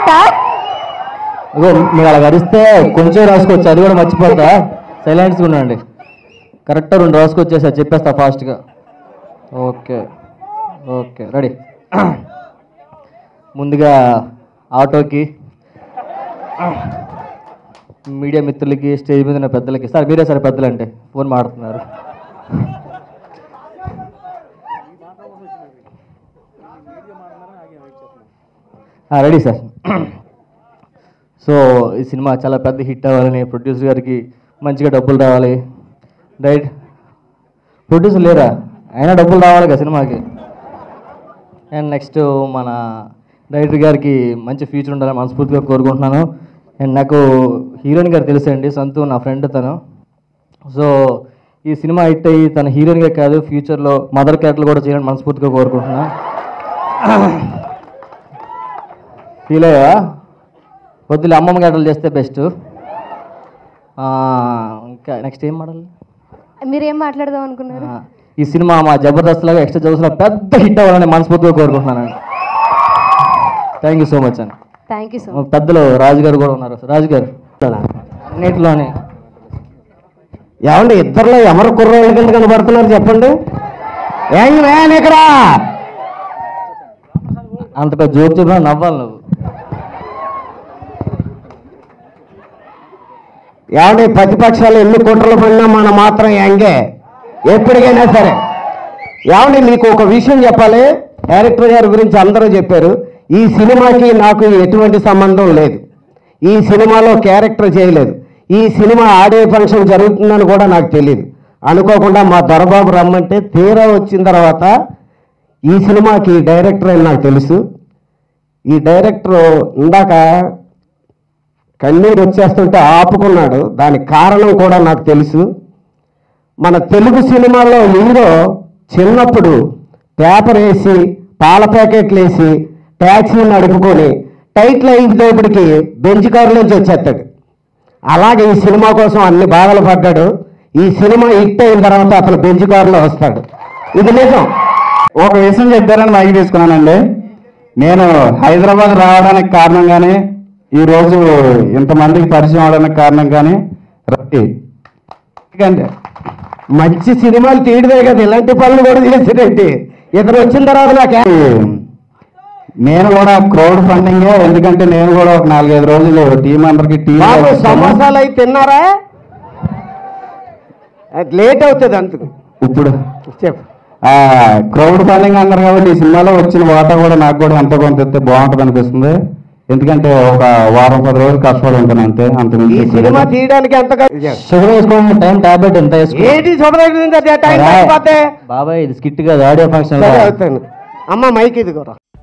మాట ఇగో మీరు అలా గడిస్తే కొంచెం రాసుకోవచ్చు అది కూడా మర్చిపోతా సైలెంట్స్గా ఉండండి కరెక్ట్గా రెండు రాసుకొచ్చేసా చెప్పేస్తా ఫాస్ట్గా ఓకే ఓకే రెడీ ముందుగా ఆటోకి మీడియా మిత్రులకి స్టేజ్ మీద ఉన్న పెద్దలకి సార్ మీరే సార్ పెద్దలు అంటే ఫోన్ మాడుతున్నారు రెడీ సార్ సో ఈ సినిమా చాలా పెద్ద హిట్ అవ్వాలని ప్రొడ్యూసర్ గారికి మంచిగా డబ్బులు రావాలి రైట్ ప్రొడ్యూసర్ లేరా అయినా డబ్బులు రావాలి కదా సినిమాకి అండ్ నెక్స్ట్ మన డైరెక్టర్ గారికి మంచి ఫ్యూచర్ ఉండాలని మనస్ఫూర్తిగా కోరుకుంటున్నాను అండ్ నాకు హీరోయిన్ గారు తెలుసండి సంతు నా ఫ్రెండ్ తను సో ఈ సినిమా హిట్ అయ్యి తన హీరోయిన్గా కాదు ఫ్యూచర్లో మదర్ క్యారెక్టర్ కూడా చేయాలని మనస్ఫూర్తిగా కోరుకుంటున్నాను ఫీల్ అయ్యా వద్దులే అమ్మమ్మ గడ్డలు చేస్తే బెస్ట్ ఇంకా నెక్స్ట్ ఏం మాడాలి మీరేం మాట్లాడదాం అనుకున్నారు ఆ, ఈ సినిమా మా జబర్దస్త్ లాగా ఎక్స్ట్రా జబర్దస్త్ లాగా పెద్ద హిట్ అవ్వాలని మనస్ఫూర్తిగా కోరుకుంటున్నాను థ్యాంక్ యూ సో మచ్ అండి థ్యాంక్ యూ సో మా పెద్దలు రాజు గారు కూడా ఉన్నారు రాజు గారు అన్నిటిలోనే ఏమండి ఇద్దరులో ఎవరు కుర్రోళ్ళ కింద కనబడుతున్నారు చెప్పండి ఏం వేన్ ఇక్కడ అంత పెద్ద జోక్ చెప్పినా నవ్వాలి నువ్వు ఏమండి ప్రతిపక్షాలు ఎన్ని కుట్రలు పడినా మన మాత్రం యంగే ఎప్పటికైనా సరే ఏమండి మీకు ఒక విషయం చెప్పాలి డైరెక్టర్ గారి గురించి అందరూ చెప్పారు ఈ సినిమాకి నాకు ఎటువంటి సంబంధం లేదు ఈ సినిమాలో క్యారెక్టర్ చేయలేదు ఈ సినిమా ఆడియో ఫంక్షన్ జరుగుతుందని కూడా నాకు తెలియదు అనుకోకుండా మా దొరబాబు రమ్మంటే తీరా వచ్చిన తర్వాత ఈ సినిమాకి డైరెక్టర్ అని నాకు తెలుసు ఈ డైరెక్టర్ ఇందాక కన్నీరు వచ్చేస్తుంటే ఆపుకున్నాడు దానికి కారణం కూడా నాకు తెలుసు మన తెలుగు సినిమాలో హీరో చిన్నప్పుడు పేపర్ వేసి పాల ప్యాకెట్లు వేసి ట్యాక్సీ నడుపుకొని టైట్ లైఫ్ దోపిడికి బెంచ్ కారులోంచి వచ్చేస్తాడు అలాగే ఈ సినిమా కోసం అన్ని బాధలు పడ్డాడు ఈ సినిమా హిట్ అయిన తర్వాత అతను బెంచ్ కారులో వస్తాడు ఇది నిజం ఒక విషయం చెప్పారని మైక్ తీసుకున్నానండి నేను హైదరాబాద్ రావడానికి కారణం కానీ ఈ రోజు ఇంతమందికి పరిచయం అవడానికి కారణం కానీ రవి ఎందుకంటే మంచి సినిమాలు తీయడమే కదా ఇలాంటి పనులు కూడా చేసేటండి ఇతను వచ్చిన తర్వాత నాకు నేను కూడా క్రౌడ్ ఫండింగ్ ఎందుకంటే నేను కూడా ఒక నాలుగైదు రోజులు టీం అందరికి టీం బాబు సమోసాలు అయి తిన్నారా అది లేట్ అవుతుంది అందుకు ఇప్పుడు చెప్పు క్రౌడ్ ఫండింగ్ అన్నారు కాబట్టి ఈ సినిమాలో వచ్చిన వాటా కూడా నాకు కూడా ఎంతో కొంత ఇస్తే బాగుంటుంది అనిపిస్తుంది ఎందుకంటే ఒక వారం పది రోజులు కష్టపడి ఉంటాను అంతే అంత ఈ సినిమా తీయడానికి ఎంత షుగర్ వేసుకోవడం టైం టాబ్లెట్ ఎంత వేసుకో ఏంటి శుభ్రంగా టైం రా. అయిపోతే బాబాయ్ ఇది స్కిట్ కాదు ఆడియో ఫంక్షన్ సరే అవుతాను అమ్మ మైక్ ఇది కూడా